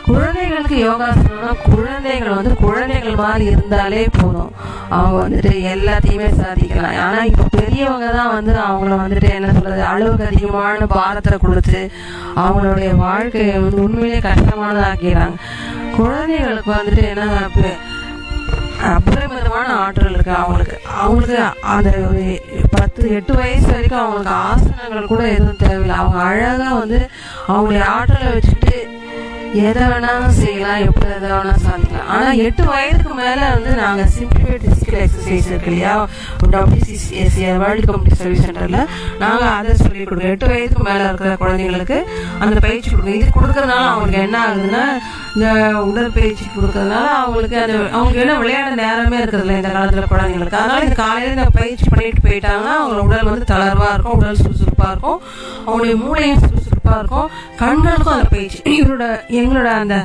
குழந்தைகளுக்கு யோகாசனம்னா குழந்தைகள் வந்து குழந்தைகள் மாதிரி இருந்தாலே போதும் அவங்க வந்துட்டு எல்லாத்தையுமே சாதிக்கலாம் ஆனா இப்ப பெரியவங்க தான் வந்து அவங்கள வந்துட்டு என்ன சொல்றது அளவுக்கு அதிகமான பாரத்தை கொடுத்து அவங்களுடைய வாழ்க்கையை வந்து உண்மையிலேயே கஷ்டமானதா ஆக்கிறாங்க குழந்தைகளுக்கு வந்துட்டு என்ன இப்ப அபரிமிதமான ஆற்றல் இருக்கு அவங்களுக்கு அவங்களுக்கு அந்த ஒரு பத்து எட்டு வயசு வரைக்கும் அவங்களுக்கு ஆசனங்கள் கூட எதுவும் தேவையில்லை அவங்க அழகா வந்து அவங்களுடைய ஆற்றலை வச்சுட்டு எதை வேணாலும் செய்யலாம் எப்படி எதை வேணாலும் சாதிக்கலாம் ஆனா எட்டு வயதுக்கு மேல வந்து நாங்க சிம்பிளிஃபைட் பிசிக்கல் எக்ஸசைஸ் இருக்கு இல்லையா டபிள்யூசிசிஎஸ்சி வேர்ல்டு கம்யூனிட்டி சர்வீஸ் சென்டர்ல நாங்க அதை சொல்லி கொடுக்குறோம் எட்டு வயதுக்கு மேல இருக்கிற குழந்தைங்களுக்கு அந்த பயிற்சி கொடுக்குறோம் இது கொடுக்கறதுனால அவங்களுக்கு என்ன ஆகுதுன்னா இந்த உடற்பயிற்சி கொடுக்கறதுனால அவங்களுக்கு அந்த அவங்களுக்கு என்ன விளையாட நேரமே இருக்கிறதுல இந்த காலத்துல குழந்தைங்களுக்கு அதனால இந்த காலையில இந்த பயிற்சி பண்ணிட்டு போயிட்டாங்கன்னா அவங்க உடல் வந்து தளர்வா இருக்கும் உடல் சுறுசுறுப்பா இருக்கும் அவங்களுடைய மூளையும் சுறுசுறுப்பா இருக்கும் கண்களுக்கும் அந்த பயிற்சி இவரோட எங்களோட அந்த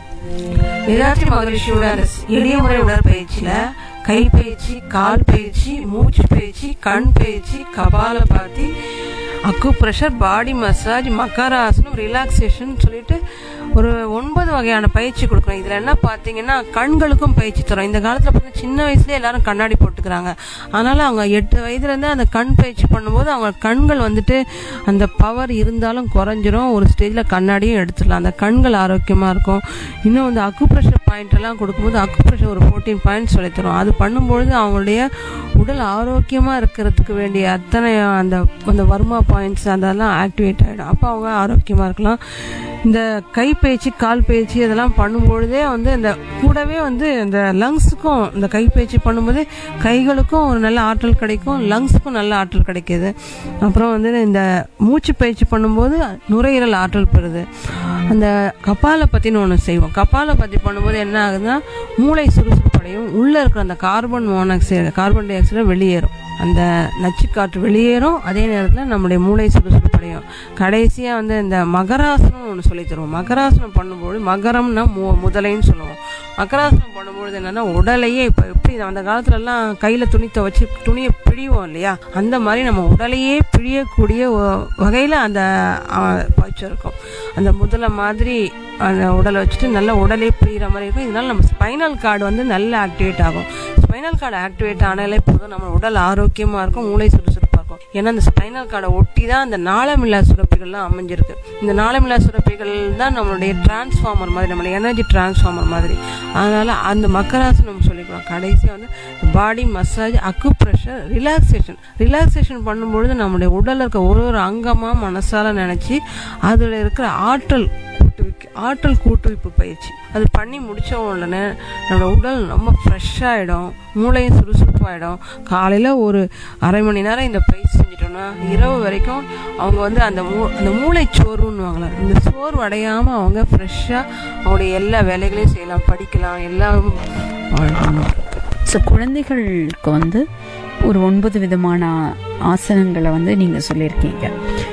வேதாத்ரி மகரிஷியோட அந்த எளிய முறை உடற்பயிற்சியில கை பயிற்சி கால் பயிற்சி மூச்சு பயிற்சி கண் பயிற்சி kapalabhati acupressure body massage மக்காராசனம் ரிலாக்ஸேஷன் சொல்லிட்டு ஒரு ஒன்பது வகையான பயிற்சி கொடுக்குறோம் இதில் என்ன பார்த்தீங்கன்னா கண்களுக்கும் பயிற்சி தரோம் இந்த காலத்தில் பார்த்தீங்கன்னா சின்ன வயசுலேயே எல்லாரும் கண்ணாடி போட்டுக்கிறாங்க அதனால் அவங்க எட்டு வயதுலேருந்து அந்த கண் பயிற்சி பண்ணும்போது அவங்க கண்கள் வந்துட்டு அந்த பவர் இருந்தாலும் குறைஞ்சிரும் ஒரு ஸ்டேஜில் கண்ணாடியும் எடுத்துடலாம் அந்த கண்கள் ஆரோக்கியமாக இருக்கும் இன்னும் வந்து அக்கு ப்ரெஷர் பாயிண்ட் எல்லாம் கொடுக்கும்போது அக்கு ப்ரெஷர் ஒரு ஃபோர்டீன் பாயிண்ட் சொல்லி தரும் அது பண்ணும்பொழுது அவங்களுடைய உடல் ஆரோக்கியமாக இருக்கிறதுக்கு வேண்டிய அத்தனை அந்த அந்த வர்மா பாயிண்ட்ஸ் அதெல்லாம் ஆக்டிவேட் ஆகிடும் அப்போ அவங்க ஆரோக்கியமாக இருக்கலாம் இந்த கை பயிற்சி கால் பயிற்சி இதெல்லாம் பண்ணும்பொழுதே வந்து இந்த கூடவே வந்து இந்த லங்ஸுக்கும் இந்த கை பயிற்சி பண்ணும்போது கைகளுக்கும் ஒரு நல்ல ஆற்றல் கிடைக்கும் லங்ஸுக்கும் நல்ல ஆற்றல் கிடைக்கிது அப்புறம் வந்து இந்த மூச்சு பயிற்சி பண்ணும்போது நுரையீரல் ஆற்றல் பெறுது அந்த கபால பத்தின்னு ஒன்று செய்வோம் கபால பத்தி பண்ணும்போது என்ன ஆகுதுன்னா மூளை சுறுசுறுப்படையும் உள்ள இருக்கிற அந்த carbon monoxide carbon dioxide வெளியேறும் அந்த நச்சுக்காற்று வெளியேறும் அதே நேரத்தில் நம்முடைய மூளை சுறுசுறுப்படையும் கடைசியாக வந்து இந்த மகராசனம் ஒன்று சொல்லி தருவோம் மகராசனம் பண்ணும்போது மகரம்னா மு முதலைன்னு சொல்லுவோம் மகராசனம் பண்ணும்பொழுது என்னன்னா உடலையே இப்போ எப்படி அந்த காலத்துலலாம் கையில் துணி துவச்சி துணியை பிழிவோம் இல்லையா அந்த மாதிரி நம்ம உடலையே பிழியக்கூடிய வகையில் அந்த பயிற்சி இருக்கும் அந்த முதலை மாதிரி அந்த உடலை வச்சுட்டு நல்லா உடலே பிழிகிற மாதிரி இருக்கும் இதனால நம்ம ஸ்பைனல் கார்டு வந்து நல்லா ஆக்டிவேட் ஆகும் ஸ்பைனல் கார்டு ஆக்டிவேட் ஆனாலே போதும் நம்ம உடல் ஆரோக்கியமாக இருக்கும் மூளை சுறுசுறுப்பாக இருக்கும் ஏன்னா அந்த ஸ்பைனல் கார்டை ஒட்டி தான் அந்த நாளமில்லா சுரப்பிகள்லாம் அமைஞ்சிருக்கு இந்த நாளமில்லா சுரப்பிகள் தான் நம்மளுடைய டிரான்ஸ்ஃபார்மர் மாதிரி நம்மளுடைய எனர்ஜி டிரான்ஸ்ஃபார்மர் மாதிரி அதனால அந்த மக்கராசனம் சொல்லிக்கிறோம் கடைசியாக வந்து body massage acupressure relaxation relaxation பண்ணும்பொழுது நம்மளுடைய உடலில் இருக்க ஒரு ஒரு அங்கமாக மனசால நினச்சி அதில் இருக்கிற ஆற்றல் கூட்டுவிக்கு ஆற்றல் கூட்டுவிப்பு பயிற்சி அது பண்ணி முடிச்ச உடனே நம்மளோட உடல் ரொம்ப ஃப்ரெஷ்ஷாகிடும் மூளையும் சுறுசுறுப்பாயிடும் காலையில் ஒரு அரை மணி நேரம் இந்த பயிற்சி செஞ்சிட்டோம்னா இரவு வரைக்கும் அவங்க வந்து அந்த மூ அந்த மூளை சோர்வுன்னுவாங்களே இந்த சோர்வு அடையாமல் அவங்க ஃப்ரெஷ்ஷாக அவங்களுடைய எல்லா வேலைகளையும் செய்யலாம் படிக்கலாம் எல்லாம் வாழணும் ஸோ குழந்தைகளுக்கு வந்து ஒரு ஒன்பது விதமான ஆசனங்களை வந்து நீங்கள் சொல்லியிருக்கீங்க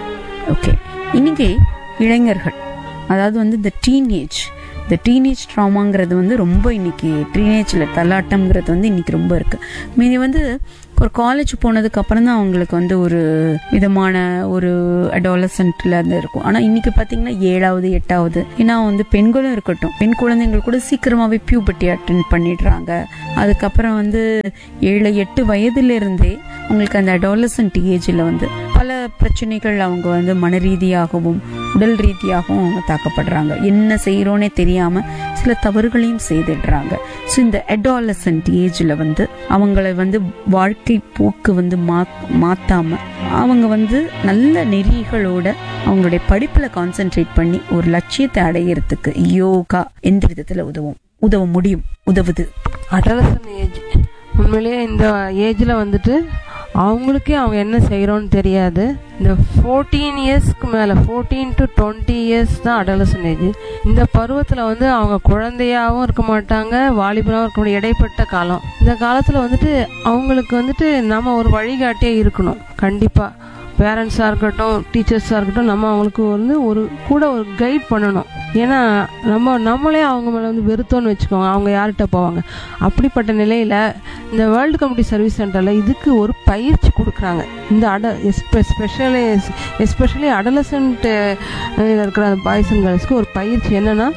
ஓகே இன்னைக்கு இளைஞர்கள் அதாவது வந்து இந்த டீனேஜ் இந்த டீனேஜ் ட்ராமாங்கிறது வந்து ரொம்ப இன்னைக்கு டீனேஜில் தள்ளாட்டம்ங்கிறது வந்து இன்னைக்கு ரொம்ப இருக்கு மீதி வந்து ஒரு காலேஜ் போனதுக்கு அப்புறம் தான் அவங்களுக்கு வந்து ஒரு விதமான ஒரு அடாலசன்ட்ல அது இருக்கும் ஆனா இன்னைக்கு பாத்தீங்கன்னா ஏழாவது எட்டாவது ஏன்னா வந்து பெண்களும் இருக்கட்டும் பெண் குழந்தைகள் கூட சீக்கிரமாவே பியூபர்ட்டி அட்டன் பண்ணிடுறாங்க அதுக்கப்புறம் வந்து ஏழு எட்டு வயதுல இருந்தே அவங்களுக்கு அந்த அடாலசன்ட் ஏஜ்ல வந்து பல பிரச்சனைகள் அவங்க வந்து மன ரீதியாகவும் உடல் ரீதியாகவும் அவங்க தாக்கப்படுறாங்க என்ன செய்யறோன்னே தெரியாம சில தவறுகளையும் செய்திடுறாங்க ஸோ இந்த அடாலசன்ட் ஏஜ்ல வந்து அவங்கள வந்து வாழ்க்கை போக்கு வந்து மா மாத்தாம அவங்க வந்து நல்ல நெறிகளோட அவங்களுடைய படிப்புல கான்சென்ட்ரேட் பண்ணி ஒரு லட்சியத்தை அடையிறதுக்கு யோகா எந்த விதத்துல உதவும் உதவ முடியும் உதவுது அடலசன் ஏஜ் உண்மையிலேயே இந்த ஏஜில் வந்துட்டு அவங்களுக்கே அவங்க என்ன செய்கிறோன்னு தெரியாது இந்த ஃபோர்டீன் இயர்ஸ்க்கு மேலே ஃபோர்டீன் டு டுவெண்ட்டி இயர்ஸ் தான் அடலசன் ஏஜ் இந்த பருவத்தில் வந்து அவங்க குழந்தையாகவும் இருக்க மாட்டாங்க வாலிபராகவும் இருக்க முடியும் இடைப்பட்ட காலம் இந்த காலத்தில் வந்துட்டு அவங்களுக்கு வந்துட்டு நம்ம ஒரு வழிகாட்டியே இருக்கணும் கண்டிப்பாக பேரண்ட்ஸாக இருக்கட்டும் டீச்சர்ஸாக இருக்கட்டும் நம்ம அவங்களுக்கு வந்து ஒரு கூட ஒரு கைட் பண்ணணும் ஏன்னா நம்ம நம்மளே அவங்க மேலே வந்து வெறுத்தோன்னு வச்சுக்கோங்க அவங்க யார்கிட்ட போவாங்க அப்படிப்பட்ட நிலையில் இந்த வேர்ல்டு கமிட்டி சர்வீஸ் சென்டரில் இதுக்கு ஒரு பயிற்சி கொடுக்குறாங்க இந்த அட ஸ்பெஷலி எஸ்பெஷலி அடலசன்ட் இருக்கிற அந்த பாய்ஸ் அண்ட் கேர்ள்ஸ்க்கு ஒரு பயிற்சி என்னென்னா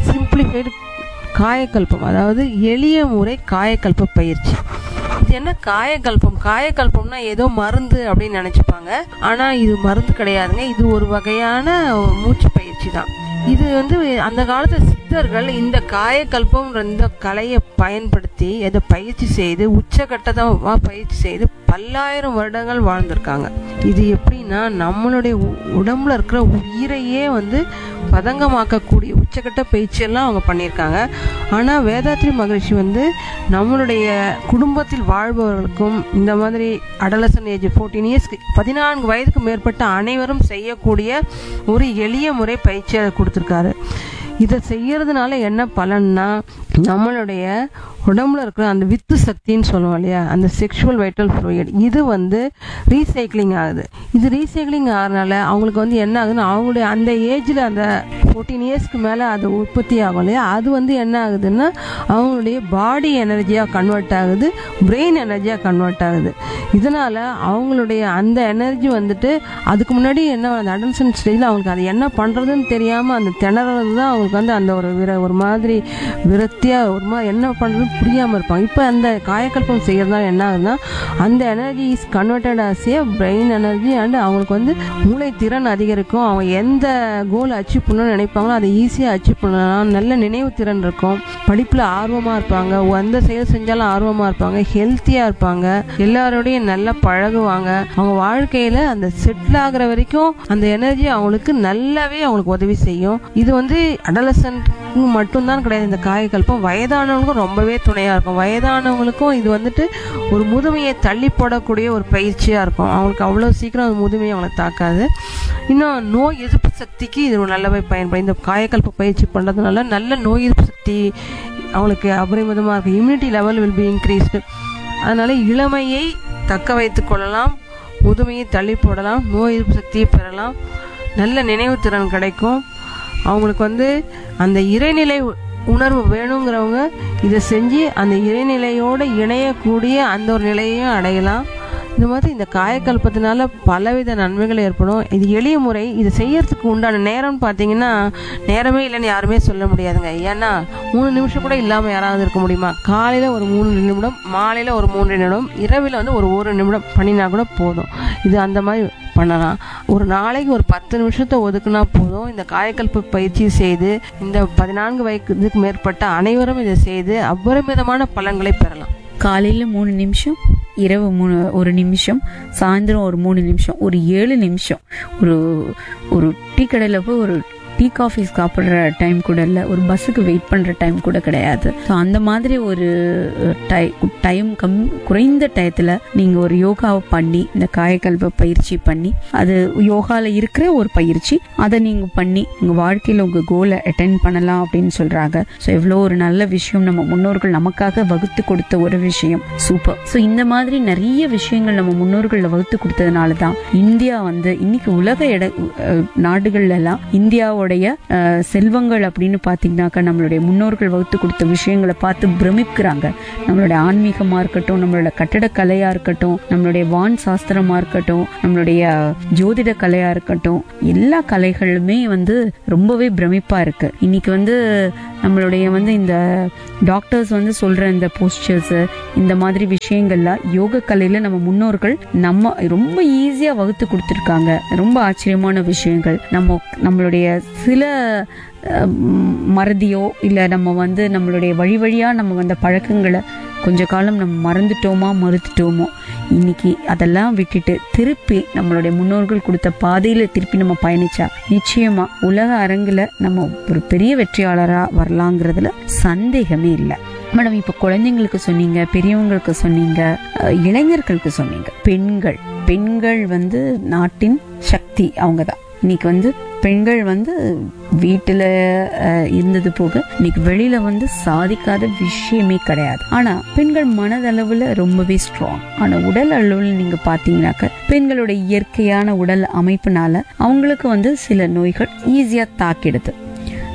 சிம்பிளிஃபைடு காயக்கல்பம் அதாவது எளிய முறை காயக்கல்ப பயிற்சி இது என்ன காயக்கல்பம் காயக்கல்பம்னா ஏதோ மருந்து அப்படின்னு நினைச்சுப்பாங்க ஆனா இது மருந்து கிடையாதுங்க இது ஒரு வகையான மூச்சு பயிற்சி தான் இது வந்து அந்த காலத்து சித்தர்கள் இந்த காயக்கல்பம் இந்த கலையை பயன்படுத்தி இதை பயிற்சி செய்து உச்சகட்டமாக பயிற்சி செய்து பல்லாயிரம் வருடங்கள் வாழ்ந்திருக்காங்க இது எப்படின்னா நம்மளுடைய உ- உடம்புல இருக்கிற உயிரையே வந்து பதங்கமாக்கக்கூடிய உச்சக்கட்ட பயிற்சியெல்லாம் அவங்க பண்ணியிருக்காங்க ஆனால் வேதாத்ரி மகரிஷி வந்து நம்மளுடைய குடும்பத்தில் வாழ்பவர்களுக்கும் இந்த மாதிரி அடலசன் ஏஜ் ஃபோர்டீன் இயர்ஸ்க்கு பதினான்கு வயதுக்கு மேற்பட்ட அனைவரும் செய்யக்கூடிய ஒரு எளிய முறை பயிற்சியை கொடுத்துருக்காரு இதை செய்யறதுனால என்ன பலன்னா நம்மளுடைய உடம்புல இருக்கிற அந்த வித்து சக்தின்னு சொல்லுவோம் இல்லையா அந்த செக்ஷுவல் வைட்டல் ஃப்ளூயிட் இது வந்து ரீசைக்ளிங் ஆகுது இது ரீசைக்ளிங் ஆகிறனால அவங்களுக்கு வந்து என்ன ஆகுதுன்னா அவங்களுடைய அந்த ஏஜில் அந்த ஃபோர்டீன் இயர்ஸ்க்கு மேலே அது உற்பத்தி ஆகும் இல்லையா அது வந்து என்ன ஆகுதுன்னா அவங்களுடைய பாடி எனர்ஜியாக கன்வெர்ட் ஆகுது பிரெயின் எனர்ஜியாக கன்வெர்ட் ஆகுது இதனால் அவங்களுடைய அந்த எனர்ஜி வந்துட்டு அதுக்கு முன்னாடி என்ன அந்த அடல்சன் ஸ்டேஜில் அவங்களுக்கு அது என்ன பண்ணுறதுன்னு தெரியாமல் அந்த திணறது தான் அவங்களுக்கு வந்து அந்த ஒரு விர ஒரு மாதிரி விரக்தியாக ஒரு மாதிரி என்ன பண்ணுறதுன்னு புரியாமல் இருப்பாங்க இப்போ அந்த காயக்கல்பம் செய்யறதுனால என்ன ஆகுதுன்னா அந்த energy is converted as a brain energy and அவங்களுக்கு வந்து மூளை திறன் அதிகரிக்கும் அவங்க எந்த கோல் அச்சீவ் பண்ணணும்னு நினைப்பாங்களோ அதை ஈஸியாக அச்சீவ் பண்ணலாம் நல்ல நினைவு திறன் இருக்கும் படிப்பில் ஆர்வமாக இருப்பாங்க எந்த செயல் செஞ்சாலும் ஆர்வமாக இருப்பாங்க ஹெல்த்தியாக இருப்பாங்க எல்லாரோடையும் நல்லா பழகுவாங்க அவங்க வாழ்க்கையில் அந்த செட்டில் ஆகுற வரைக்கும் அந்த எனர்ஜி அவங்களுக்கு நல்லாவே அவங்களுக்கு உதவி செய்யும் இது வந்து அடலசன்ட்க்கு மட்டும்தான் கிடையாது இந்த காயக்கல்பம் வயதானவங்களுக்கும் ரொம்பவே துணையாக இருக்கும் வயதானவங்களுக்கும் இது வந்துட்டு ஒரு முதுமையை தள்ளி போடக்கூடிய ஒரு பயிற்சியாக இருக்கும் அவங்களுக்கு அவ்வளோ சீக்கிரம் அந்த முதுமையை அவங்களை தாக்காது இன்னும் நோய் எதிர்ப்பு சக்திக்கு இது ஒரு நல்லவே பயன்படும் இந்த காயக்கல்ப பயிற்சி பண்ணுறதுனால நல்ல நோய் எதிர்ப்பு சக்தி அவங்களுக்கு அபரிமிதமாக இருக்கும் immunity level will be increased அதனால இளமையை தக்க வைத்துக் கொள்ளலாம் முதுமையை தள்ளி போடலாம் நோய் எதிர்ப்பு சக்தியை பெறலாம் நல்ல நினைவு திறன் கிடைக்கும் அவங்களுக்கு வந்து அந்த இறைநிலை உ- உணர்வு வேணுங்கிறவங்க இதை செஞ்சு அந்த இறைநிலையோடு இணையக்கூடிய அந்த ஒரு நிலையையும் அடையலாம் இந்த மாதிரி இந்த காயக்கல்பத்தினால பலவித நன்மைகள் ஏற்படும் இது எளிய முறை இது செய்யறதுக்கு உண்டான நேரம்னு பார்த்தீங்கன்னா நேரமே இல்லைன்னு யாருமே சொல்ல முடியாதுங்க ஏன்னா மூணு நிமிஷம் கூட இல்லாமல் யாராவது இருக்க முடியுமா காலையில் ஒரு மூணு நிமிடம் மாலையில் ஒரு மூன்று நிமிடம் இரவில் வந்து ஒரு ஒரு நிமிடம் பண்ணினா கூட போதும் இது அந்த மாதிரி பண்ணலாம் ஒரு நாளைக்கு ஒரு பத்து நிமிஷத்தை ஒதுக்குனா போதும் இந்த காயக்கல்ப பயிற்சி செய்து இந்த பதினான்கு வயதுக்கு மேற்பட்ட அனைவரும் இதை செய்து அபரிமிதமான பலன்களை பெறலாம் காலையில் மூணு நிமிஷம் இரவு மூணு ஒரு நிமிஷம் சாயந்தரம் ஒரு மூணு நிமிஷம் ஒரு ஏழு நிமிஷம் ஒரு ஒரு டீ கடையில் போய் ஒரு டீ காஃபி சாப்பிட்ற டைம் கூட இல்லை ஒரு பஸ்ஸுக்கு வெயிட் பண்ணுற டைம் கூட கிடையாது ஸோ அந்த மாதிரி ஒரு டை டைம் கம் குறைந்த டயத்தில் நீங்கள் ஒரு யோகாவை பண்ணி இந்த காயக்கல்ப பயிற்சி பண்ணி அது யோகாவில் இருக்கிற ஒரு பயிற்சி அதை நீங்கள் பண்ணி உங்கள் வாழ்க்கையில் உங்கள் கோலை அட்டென்ட் பண்ணலாம் அப்படின்னு சொல்கிறாங்க ஸோ எவ்வளோ ஒரு நல்ல விஷயம் நம்ம முன்னோர்கள் நமக்காக வகுத்து கொடுத்த ஒரு விஷயம் சூப்பர் ஸோ இந்த மாதிரி நிறைய விஷயங்கள் நம்ம முன்னோர்கள் வகுத்து கொடுத்ததுனால தான் இந்தியா வந்து இன்னைக்கு உலக இட அஹ், நாடுகள்ல எல்லாம் இந்தியாவுடைய அஹ், செல்வங்கள் அப்படின்னு பார்த்தீங்கன்னாக்கா நம்மளுடைய முன்னோர்கள் வகுத்து கொடுத்த விஷயங்களை பார்த்து பிரமிக்கிறாங்க நம்மளுடைய ஆன்மீகமா இருக்கட்டும் நம்மளோட கட்டடக்கலையா இருக்கட்டும் நம்மளுடைய வான் சாஸ்திரமா இருக்கட்டும் நம்மளுடைய ஜோதிட கலையா இருக்கட்டும் எல்லா கலைகளுமே வந்து ரொம்பவே பிரமிப்பா இருக்கு இன்னைக்கு வந்து நம்மளுடைய வந்து இந்த டாக்டர்ஸ் வந்து சொல்ற இந்த போஸ்டர்ஸ் இந்த மாதிரி விஷயங்கள்லாம் யோக கலையில நம்ம முன்னோர்கள் நம்ம ரொம்ப ஈஸியா வகுத்து கொடுத்துருக்காங்க ரொம்ப ஆச்சரியமான விஷயங்கள் நம்ம நம்மளுடைய சில அஹ், ம், மறதியோ இல்ல நம்ம வந்து நம்மளுடைய வழி வழியா நம்ம வந்த பழக்கங்களை கொஞ்ச காலம் நம்ம மறந்துட்டோமா மறுத்துட்டோமோ இன்னைக்கு அதெல்லாம் விட்டுட்டு திருப்பி நம்மளுடைய முன்னோர்கள் கொடுத்த பாதையில திருப்பி நம்ம பயணிச்சா நிச்சயமா உலக அரங்குல நம்ம ஒரு பெரிய வெற்றியாளரா வரலாங்கிறதுல சந்தேகமே இல்லை மேடம் இப்ப குழந்தைங்களுக்கு சொன்னீங்க பெரியவங்களுக்கு சொன்னீங்க அஹ், இளைஞர்களுக்கு சொன்னீங்க பெண்கள் பெண்கள் வந்து நாட்டின் சக்தி அவங்க தான் இன்னைக்கு வந்து பெண்கள் வந்து வீட்டுல அஹ், இருந்தது போக இன்னைக்கு வெளியில வந்து சாதிக்காத விஷயமே கிடையாது ஆனா பெண்கள் மனதளவுல ரொம்பவே ஸ்ட்ராங் ஆனா உடல் அளவுல நீங்க பாத்தீங்கன்னாக்க பெண்களோட இயற்கையான உடல் அமைப்புனால அவங்களுக்கு வந்து சில நோய்கள் ஈஸியா தாக்கிடுது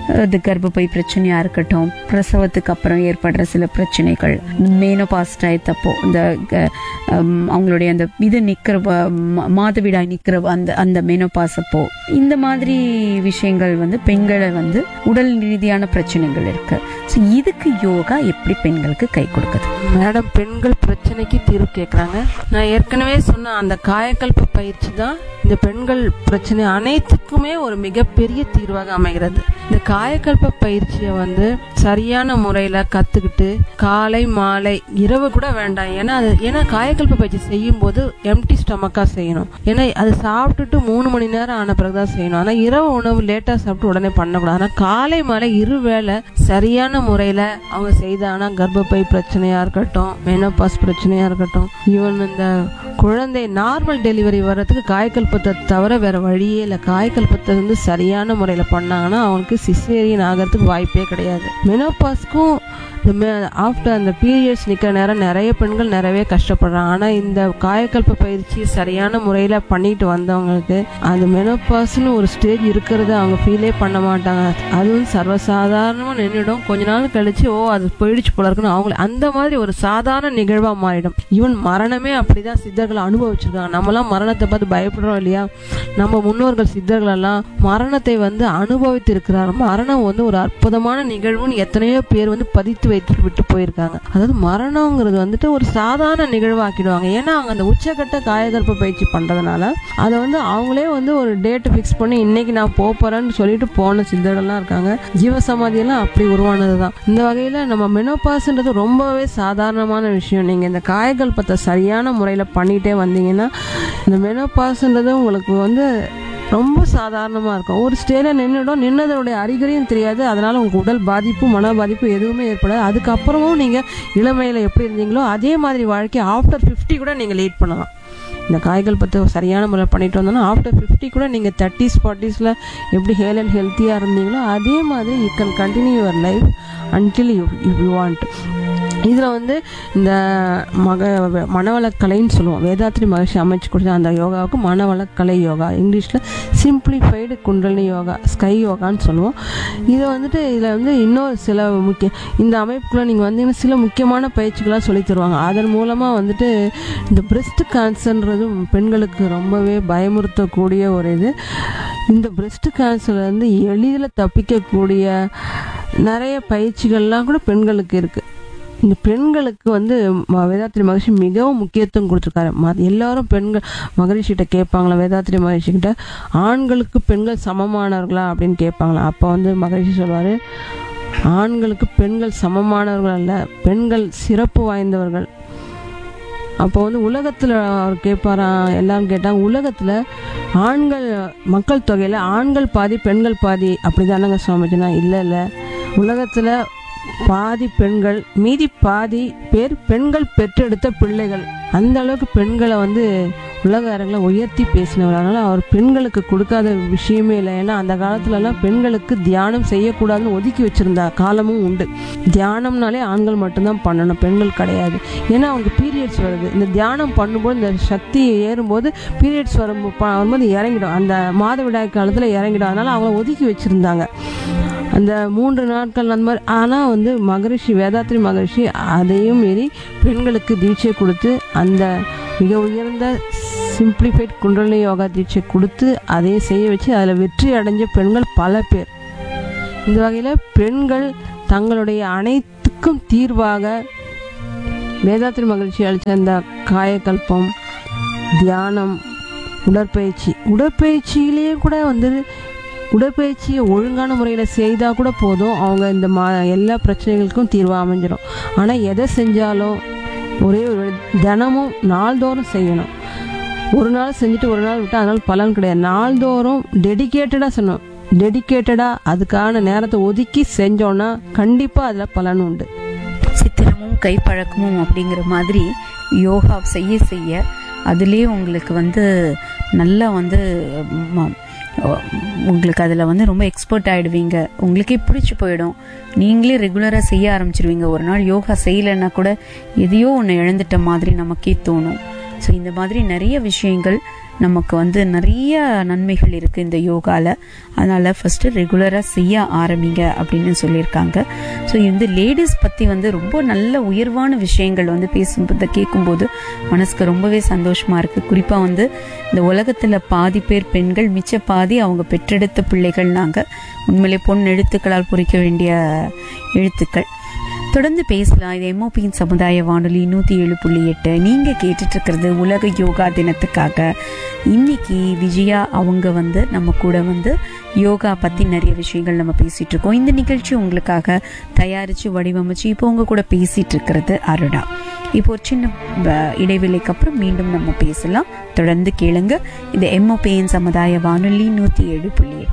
அது கர்ப்பப்பை பிரச்சனையாக இருக்கட்டும் பிரசவத்துக்கு அப்புறம் ஏற்படுற சில பிரச்சனைகள் மேனோபாஸ் டயத்தப்போ இந்த க- ஹம், அவங்களுடைய அந்த இது நிற்கிற மாதவிடாய் நிற்கிற அந்த அந்த மேனோபாஸ் அப்போ இந்த மாதிரி விஷயங்கள் வந்து பெண்களை வந்து உடல் ரீதியான பிரச்சனைகள் இருக்கு ஸோ இதுக்கு யோகா எப்படி பெண்களுக்கு கை கொடுக்குது மேடம் பெண்கள் பிரச்சனைக்கு தீர்வு கேட்குறாங்க நான் ஏற்கனவே சொன்ன அந்த காயக்கல்ப பயிற்சி தான் இந்த பெண்கள் பிரச்சனை அனைத்துக்குமே ஒரு மிகப்பெரிய தீர்வாக அமைகிறது இந்த காயக்கல்ப பயிற்சியை வந்து சரியான முறையில் கற்றுக்கிட்டு காலை மாலை இரவு கூட வேண்டாம் ஏன்னா அது ஏன்னா காயக்கல்ப பயிற்சி செய்யும் போது எம்டி ஸ்டமக்காக செய்யணும் ஏன்னா அது சாப்பிட்டுட்டு மூணு மணி நேரம் ஆன பிறகு தான் செய்யணும் ஆனால் இரவு உணவு லேட்டாக சாப்பிட்டு உடனே பண்ணக்கூடாது ஆனால் காலை மாலை இரு வேளை சரியான முறையில் அவங்க செய்தாங்கன்னா கர்ப்பப்பை பிரச்சனையாக இருக்கட்டும் மெனோபாஸ் பிரச்சனையாக இருக்கட்டும் ஈவன் இந்த குழந்தை நார்மல் டெலிவரி வர்றதுக்கு காய்கல்பத்தை தவிர வேற வழியே இல்லை காய்கல்பத்தை வந்து சரியான முறையில் பண்ணாங்கன்னா அவனுக்கு சிசேரியன் ஆகிறதுக்கு வாய்ப்பே கிடையாது மெனோபாஸ்க்கும் இந்த ஆஃப்டர் அந்த பீரியட்ஸ் நிற்கிற நேரம் நிறைய பெண்கள் நிறையவே கஷ்டப்படுறாங்க ஆனால் இந்த காயக்கல்ப பயிற்சி சரியான முறையில் பண்ணிட்டு வந்தவங்களுக்கு அந்த மெனோபாஸ்னு ஒரு ஸ்டேஜ் இருக்கிறத அவங்க ஃபீலே பண்ண மாட்டாங்க அதுவும் சர்வசாதாரணமாக நின்றுடும் கொஞ்ச நாள் கழிச்சு ஓ அது போயிடுச்சு போல இருக்குன்னு அவங்கள அந்த மாதிரி ஒரு சாதாரண நிகழ்வாக மாறிடும் ஈவன் மரணமே அப்படிதான் சித்தர்கள் அனுபவிச்சிருக்காங்க நம்மலாம் மரணத்தை பார்த்து பயப்படுறோம் இல்லையா நம்ம முன்னோர்கள் சித்தர்கள் எல்லாம் மரணத்தை வந்து அனுபவித்து இருக்கிறார் மரணம் வந்து ஒரு அற்புதமான நிகழ்வுன்னு எத்தனையோ பேர் வந்து பதித்து வைத்துட்டு விட்டு போயிருக்காங்க அதாவது மரணங்கிறது வந்துட்டு ஒரு சாதாரண நிகழ்வாக்கிடுவாங்க ஏன்னா அவங்க அந்த உச்சக்கட்ட காயகல்ப பயிற்சி பண்றதுனால அதை வந்து அவங்களே வந்து ஒரு டேட் ஃபிக்ஸ் பண்ணி இன்னைக்கு நான் போப் போறேன்னு சொல்லிட்டு போன சித்தர்கள்லாம் இருக்காங்க ஜீவசமாதியெல்லாம் அப்படி உருவானது தான் இந்த வகையில நம்ம மெனோபாஸ்ன்றது ரொம்பவே சாதாரணமான விஷயம் நீங்க இந்த காயகல்பத்தை சரியான முறையில பண்ணிட்டே வந்தீங்கன்னா இந்த மெனோபாஸ்ன்றது உங்களுக்கு வந்து ரொம்ப சாதாரணமாக இருக்கும் ஒரு ஸ்டேல நின்றுடும் நின்னதோடைய அறிகுறியும் தெரியாது அதனால உங்களுக்கு உடல் பாதிப்பு மன பாதிப்பு எதுவுமே ஏற்படாது அதுக்கப்புறமும் நீங்கள் இளமையில் எப்படி இருந்தீங்களோ அதே மாதிரி வாழ்க்கை ஆஃப்டர் 50 கூட நீங்கள் லீட் பண்ணலாம் இந்த காய்கள் பற்றி சரியான முறையில் பண்ணிட்டு வந்தோம்னா ஆஃப்டர் 50 கூட நீங்கள் தேர்ட்டிஸ் ஃபார்ட்டிஸில் எப்படி ஹேல் அண்ட் ஹெல்த்தியாக இருந்தீங்களோ அதே மாதிரி you can continue your life until you you want இதில் வந்து இந்த மக மனவளக்கலைன்னு சொல்லுவோம் வேதாத்ரி மகர்ஷி அமைச்சு கொடுத்த அந்த யோகாவுக்கு மனவளக்கலை யோகா இங்கிலீஷில் சிம்பிளிஃபைடு குண்டலினி யோகா ஸ்கை யோகான்னு சொல்லுவோம் இதை வந்துட்டு இதில் வந்து இன்னும் சில முக்கிய இந்த அமைப்புக்குள்ள நீங்கள் வந்தீங்கன்னா சில முக்கியமான பயிற்சிகளாக சொல்லி தருவாங்க அதன் மூலமாக வந்துட்டு இந்த பிரஸ்ட் கேன்சர்ன்றது பெண்களுக்கு ரொம்பவே பயமுறுத்தக்கூடிய ஒரு இது இந்த பிரஸ்ட் கேன்சர்லேருந்து எளிதில் தப்பிக்கக்கூடிய நிறைய பயிற்சிகள்லாம் கூட பெண்களுக்கு இருக்குது இந்த பெண்களுக்கு வந்து ம- வேதாத்ரி மகர்ஷி மிகவும் முக்கியத்துவம் கொடுத்துருக்காரு ம எல்லாரும் பெண்கள் மகரிஷிகிட்ட கேட்பாங்களா வேதாத்ரி மகரிஷி கிட்ட ஆண்களுக்கு பெண்கள் சமமானவர்களா அப்படின்னு கேட்பாங்களா அப்போ வந்து மகரிஷி சொல்வார் ஆண்களுக்கு பெண்கள் சமமானவர்கள் அல்ல பெண்கள் சிறப்பு வாய்ந்தவர்கள் அப்போ வந்து உலகத்தில் அவர் கேட்பாராம் எல்லாரும் கேட்டாங்க உலகத்தில் ஆண்கள் மக்கள் தொகையில் ஆண்கள் பாதி பெண்கள் பாதி அப்படிதானங்க சுவாமிஜினா இல்லை இல்லை உலகத்தில் பாதி பெண்கள் மீதி பாதி பேர் பெண்கள் பெற்றெடுத்த பிள்ளைகள் அந்த அளவுக்கு பெண்களை வந்து உலக அரங்கில் உயர்த்தி பேசினவர் அதனால அவர் பெண்களுக்கு கொடுக்காத விஷயமே இல்லை ஏன்னா அந்த காலத்துலலாம் பெண்களுக்கு தியானம் செய்யக்கூடாதுன்னு ஒதுக்கி வச்சிருந்த காலமும் உண்டு தியானம்னாலே ஆண்கள் மட்டும்தான் பண்ணணும் பெண்கள் கிடையாது ஏன்னா அவங்க பீரியட்ஸ் வருது இந்த தியானம் பண்ணும்போது இந்த சக்தி ஏறும்போது பீரியட்ஸ் வரும் வரும்போது இறங்கிடும் அந்த மாதவிடாய் காலத்தில் இறங்கிடும் அதனால அவங்கள ஒதுக்கி வச்சிருந்தாங்க அந்த மூன்று நாட்கள் அந்த மாதிரி ஆனால் வந்து மகரிஷி வேதாத்ரி மகரிஷி அதையும் மீறி பெண்களுக்கு தீட்சை கொடுத்து அந்த மிக உயர்ந்த சிம்பிளிஃபைட் குண்டலினி யோகா தீட்சை கொடுத்து அதையும் செய்ய வச்சு அதில் வெற்றி அடைஞ்ச பெண்கள் பல பேர் இந்த வகையில் பெண்கள் தங்களுடைய அனைத்துக்கும் தீர்வாக வேதாத்ரி மகிழ்ச்சி அளித்த இந்த காயக்கல்பம் தியானம் உடற்பயிற்சி உடற்பயிற்சியிலேயே கூட வந்து உடற்பயிற்சியை ஒழுங்கான முறையில் செய்தால் கூட போதும் அவங்க இந்த மா எல்லா பிரச்சனைகளுக்கும் தீர்வாக அமைஞ்சிடும் ஆனால் எதை செஞ்சாலும் ஒரே ஒரு தினமும் நாள்தோறும் செய்யணும் ஒரு நாள் செஞ்சுட்டு ஒரு நாள் விட்டு அதனால் பலன் கிடையாது நாள்தோறும் டெடிகேட்டடாக செய்யணும் டெடிகேட்டடாக அதுக்கான நேரத்தை ஒதுக்கி செஞ்சோன்னா கண்டிப்பாக அதில் பலன் உண்டு சித்திரமும் கைப்பழக்கமும் அப்படிங்கிற மாதிரி யோகா செய்ய செய்ய அதுலேயே உங்களுக்கு வந்து நல்லா வந்து ம, உங்களுக்கு அதில் வந்து ரொம்ப எக்ஸ்பர்ட் ஆகிடுவீங்க உங்களுக்கே பிடிச்சி போயிடும் நீங்களே ரெகுலராக செய்ய ஆரம்பிச்சிருவீங்க ஒரு நாள் யோகா செய்யலைன்னா கூட எதையோ ஒன்று இழந்துட்ட மாதிரி நமக்கே தோணும் ஸோ இந்த மாதிரி நிறைய விஷயங்கள் நமக்கு வந்து நிறைய நன்மைகள் இருக்குது இந்த யோகாவில் அதனால் ஃபஸ்ட்டு ரெகுலராக செய்ய ஆரம்பிங்க அப்படின்னு சொல்லியிருக்காங்க ஸோ இந்த லேடிஸ் பற்றி வந்து ரொம்ப நல்ல உயர்வான விஷயங்கள் வந்து பேசும்போது கேட்கும்போது மனசுக்கு ரொம்பவே சந்தோஷமாக இருக்குது குறிப்பாக வந்து இந்த உலகத்தில் பாதி பேர் பெண்கள் மிச்ச பாதி அவங்க பெற்றெடுத்த பிள்ளைகள் நாங்கள் உண்மையிலே பொன் எழுத்துக்களால் பொறிக்க வேண்டிய எழுத்துக்கள் தொடர்ந்து பேசலாம் இது எம்ஓபியின் சமுதாய வானொலி நூற்றி ஏழு புள்ளி எட்டு நீங்கள் கேட்டுட்டு இருக்கிறது உலக யோகா தினத்துக்காக இன்னைக்கு விஜயா அவங்க வந்து நம்ம கூட வந்து யோகா பற்றி நிறைய விஷயங்கள் நம்ம பேசிட்டு இருக்கோம் இந்த நிகழ்ச்சி உங்களுக்காக தயாரித்து வடிவமைச்சு இப்போ உங்க கூட பேசிட்டு இருக்கிறது அருணா இப்போ ஒரு சின்ன அஹ், இடைவேளைக்கு அப்புறம் மீண்டும் நம்ம பேசலாம் தொடர்ந்து கேளுங்க இது எம்ஓபியின் சமுதாய வானொலி நூற்றி ஏழு புள்ளி எட்டு